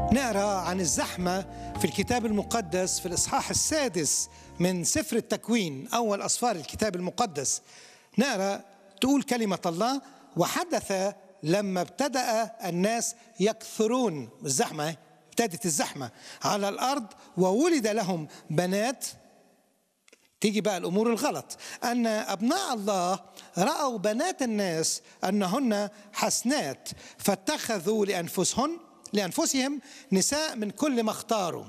نقرا عن الزحمه في الكتاب المقدس في الاصحاح السادس من سفر التكوين اول اسفار الكتاب المقدس نقرا تقول كلمه الله وحدث لما ابتدا الناس يكثرون الزحمه ابتدت الزحمه على الارض وولد لهم بنات تيجي بقى الامور الغلط ان ابناء الله راوا بنات الناس انهن حسنات فاتخذوا لانفسهن لانفسهم نساء من كل ما اختاروا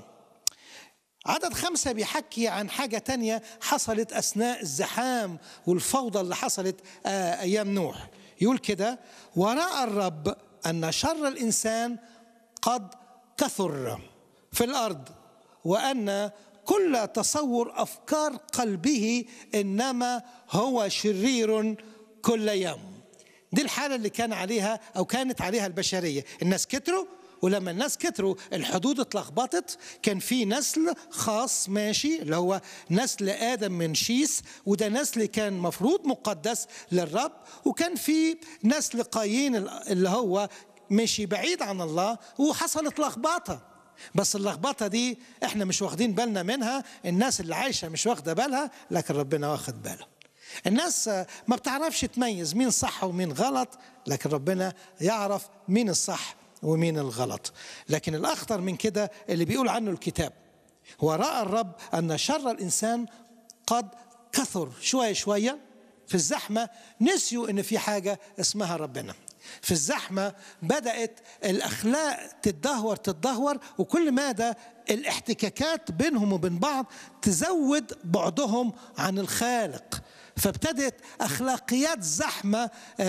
عدد خمسة بيحكي عن حاجة تانية حصلت أثناء الزحام والفوضى اللي حصلت آه أيام نوح يقول كده ورأى الرب أن شر الإنسان قد كثر في الأرض وأن كل تصور افكار قلبه انما هو شرير كل يوم دي الحاله اللي كان عليها او كانت عليها البشريه الناس كتروا ولما الناس كتروا الحدود اتلخبطت كان في نسل خاص ماشي اللي هو نسل ادم من شيس وده نسل كان مفروض مقدس للرب وكان في نسل قايين اللي هو مشي بعيد عن الله وحصلت لخبطه بس اللخبطه دي احنا مش واخدين بالنا منها الناس اللي عايشه مش واخده بالها لكن ربنا واخد باله الناس ما بتعرفش تميز مين صح ومين غلط لكن ربنا يعرف مين الصح ومين الغلط لكن الاخطر من كده اللي بيقول عنه الكتاب وراى الرب ان شر الانسان قد كثر شويه شويه في الزحمه نسيوا ان في حاجه اسمها ربنا في الزحمة بدأت الأخلاق تتدهور تتدهور وكل مادة الاحتكاكات بينهم وبين بعض تزود بعدهم عن الخالق فابتدت أخلاقيات زحمة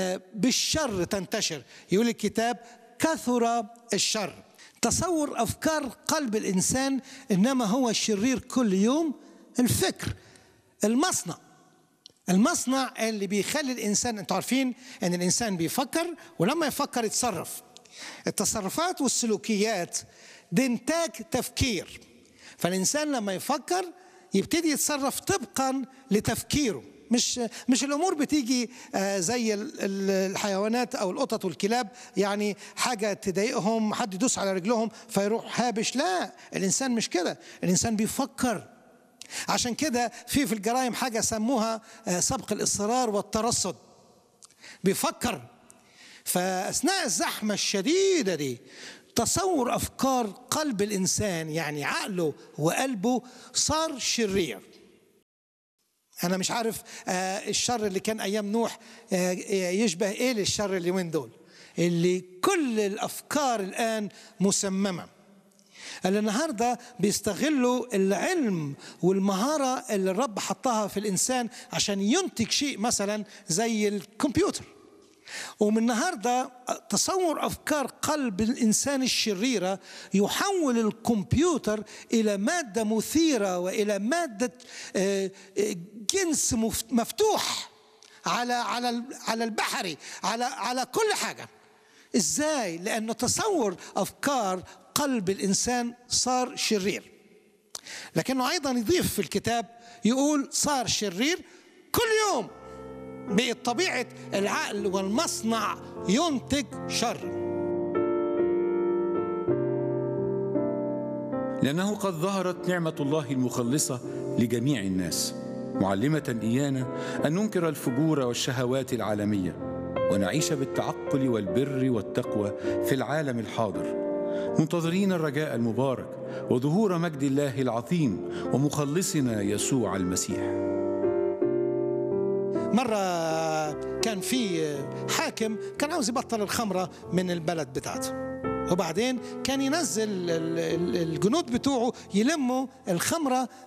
بالشر تنتشر يقول الكتاب كثر الشر تصور أفكار قلب الإنسان إنما هو الشرير كل يوم الفكر المصنع المصنع اللي بيخلي الانسان انتوا عارفين ان الانسان بيفكر ولما يفكر يتصرف التصرفات والسلوكيات دي انتاج تفكير فالانسان لما يفكر يبتدي يتصرف طبقا لتفكيره مش مش الامور بتيجي زي الحيوانات او القطط والكلاب يعني حاجه تضايقهم حد يدوس على رجلهم فيروح هابش لا الانسان مش كده الانسان بيفكر عشان كده في في الجرائم حاجه سموها سبق الاصرار والترصد بيفكر فاثناء الزحمه الشديده دي تصور افكار قلب الانسان يعني عقله وقلبه صار شرير انا مش عارف الشر اللي كان ايام نوح يشبه ايه للشر اليومين دول اللي كل الافكار الان مسممه اللي النهارده بيستغلوا العلم والمهاره اللي الرب حطها في الانسان عشان ينتج شيء مثلا زي الكمبيوتر ومن النهارده تصور افكار قلب الانسان الشريره يحول الكمبيوتر الى ماده مثيره والى ماده جنس مفتوح على على على البحري على على كل حاجه ازاي لانه تصور افكار قلب الانسان صار شرير لكنه ايضا يضيف في الكتاب يقول صار شرير كل يوم بقت طبيعه العقل والمصنع ينتج شر لانه قد ظهرت نعمه الله المخلصه لجميع الناس معلمه ايانا ان ننكر الفجور والشهوات العالميه ونعيش بالتعقل والبر والتقوى في العالم الحاضر منتظرين الرجاء المبارك وظهور مجد الله العظيم ومخلصنا يسوع المسيح مرة كان في حاكم كان عاوز يبطل الخمرة من البلد بتاعته وبعدين كان ينزل الجنود بتوعه يلموا الخمرة